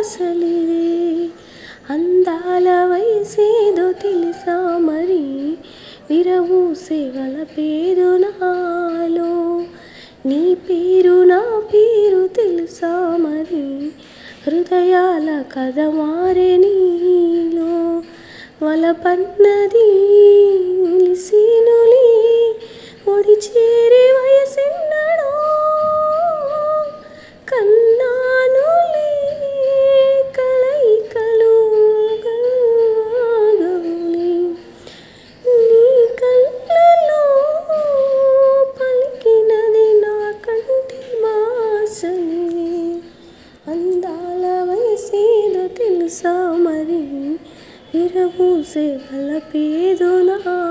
ఆశలివే అందాల వయసేదో తెలుసా మరి విరవూసే పేరు నాలో నీ పేరు నా పేరు తెలుసా మరి హృదయాల కథ మారే నీలో వలపన్నది ఉలిసినులి ఒడి చేరే వయసెన్నడో కన్నానులే కలయికలు గాగవులే నీ కళ్ళలో పలికినది నా కంటి మాసలే అందాల వయసేదో తెలుసా మరి విరబూసే వల్ల పేదో నా